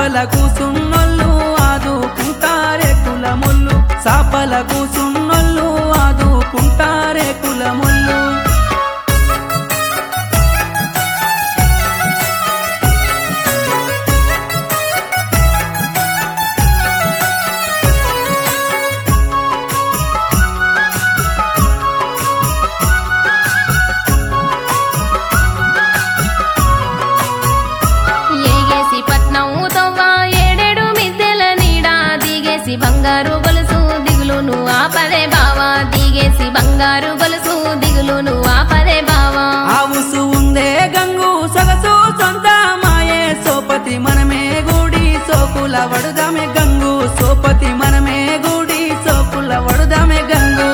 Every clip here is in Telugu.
సాపల కూసున్నొల్లు ఆదుకుంటారే కులముళ్ళు సాపల కూసున్నొల్లు ఆదుకుంటారే కులముళ్ళు ఏగేసి పట్నం తవ్వ ఏడేడు మిద్దెల నీడ దిగేసి బంగారు గొలుసు దిగులును ఆపదే బావా దిగేసి బంగారు గొలుసు దిగులును ఆపదే బావా ఆవుసు ఉందే గంగు సొగసు సొంత మాయే సోపతి మనమే గూడి సోకుల వడుదమే గంగు సోపతి మనమే గూడి సోకుల వడుదమే గంగు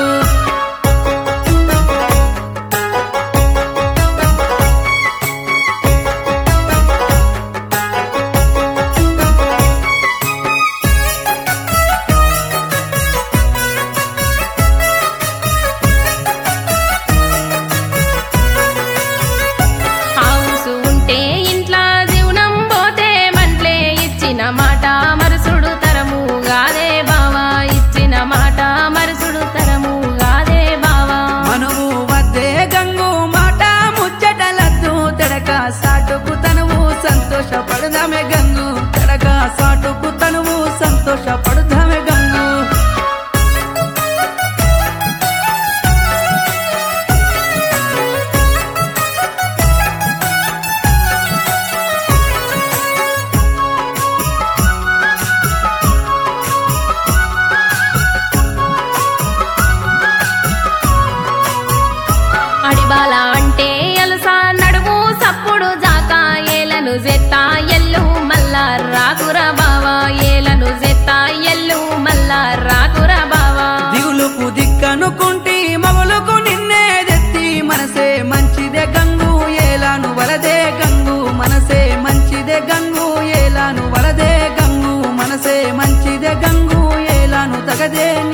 హౌసు ఉంటే ఇంట్లా జీవనం పోతే మంట్లే ఇచ్చిన మాట మరుసుడు తరము గాదే బావా ఇచ్చిన మాట మరుసుడు తరము గాదే బావా మనువు వద్దే గంగు మాట ముచ్చటలద్దు తెడక సాటుకు తనువు సంతోషపడదామే గంగు తెడక సాటుకు తనువు సంతోషపడదామే గంగు అడిబాల అంటే ఎలస నడుము సప్పుడు జాక ఏలను జెత్తా ఎల్లు మల్లా రాకుర బావా ఏలను జెత్తా ఎల్లు మల్లా రాకుర బావా దిగులుకు దిక్కనుకుంటి మగులుకు నిన్నే దెత్తి మనసే మంచిదే గంగు ఏలాను వలదే గంగు మనసే మంచిదే గంగు ఏలాను వలదే గంగు మనసే మంచిదే గంగు ఏలాను తగదే